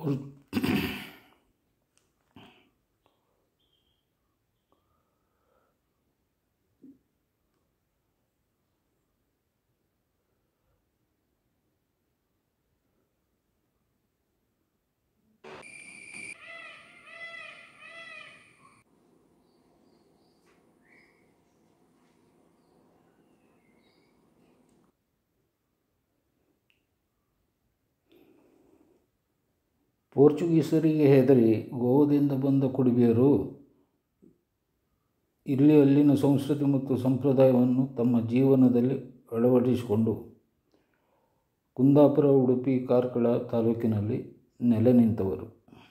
four ಪೋರ್ಚುಗೀಸರಿಗೆ ಹೆದರಿ ಗೋವಾದಿಂದ ಬಂದ ಕುಡಿಬಿಯರು ಇಲ್ಲಿ ಅಲ್ಲಿನ ಸಂಸ್ಕೃತಿ ಮತ್ತು ಸಂಪ್ರದಾಯವನ್ನು ತಮ್ಮ ಜೀವನದಲ್ಲಿ ಅಳವಡಿಸಿಕೊಂಡು ಕುಂದಾಪುರ ಉಡುಪಿ ಕಾರ್ಕಳ ತಾಲೂಕಿನಲ್ಲಿ ನೆಲೆ ನಿಂತವರು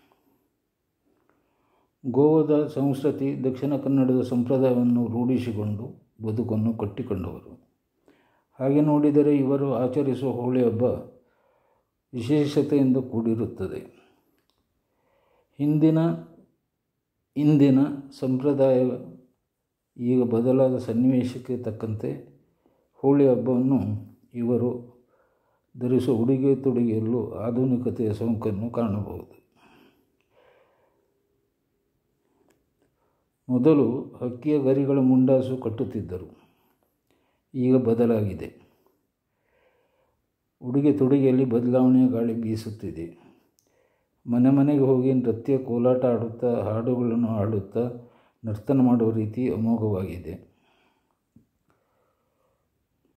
ಗೋವಾದ ಸಂಸ್ಕೃತಿ ದಕ್ಷಿಣ ಕನ್ನಡದ ಸಂಪ್ರದಾಯವನ್ನು ರೂಢಿಸಿಕೊಂಡು ಬದುಕನ್ನು ಕಟ್ಟಿಕೊಂಡವರು ಹಾಗೆ ನೋಡಿದರೆ ಇವರು ಆಚರಿಸುವ ಹೋಳಿ ಹಬ್ಬ ವಿಶೇಷತೆಯಿಂದ ಕೂಡಿರುತ್ತದೆ ಹಿಂದಿನ ಇಂದಿನ ಸಂಪ್ರದಾಯ ಈಗ ಬದಲಾದ ಸನ್ನಿವೇಶಕ್ಕೆ ತಕ್ಕಂತೆ ಹೋಳಿ ಹಬ್ಬವನ್ನು ಇವರು ಧರಿಸುವ ಉಡುಗೆ ತೊಡುಗೆಯಲ್ಲೂ ಆಧುನಿಕತೆಯ ಸೋಂಕನ್ನು ಕಾಣಬಹುದು ಮೊದಲು ಹಕ್ಕಿಯ ಗರಿಗಳ ಮುಂಡಾಸು ಕಟ್ಟುತ್ತಿದ್ದರು ಈಗ ಬದಲಾಗಿದೆ ಉಡುಗೆ ತೊಡುಗೆಯಲ್ಲಿ ಬದಲಾವಣೆಯ ಗಾಳಿ ಬೀಸುತ್ತಿದೆ ಮನೆ ಮನೆಗೆ ಹೋಗಿ ನೃತ್ಯ ಕೋಲಾಟ ಆಡುತ್ತಾ ಹಾಡುಗಳನ್ನು ಹಾಡುತ್ತಾ ನರ್ತನ ಮಾಡುವ ರೀತಿ ಅಮೋಘವಾಗಿದೆ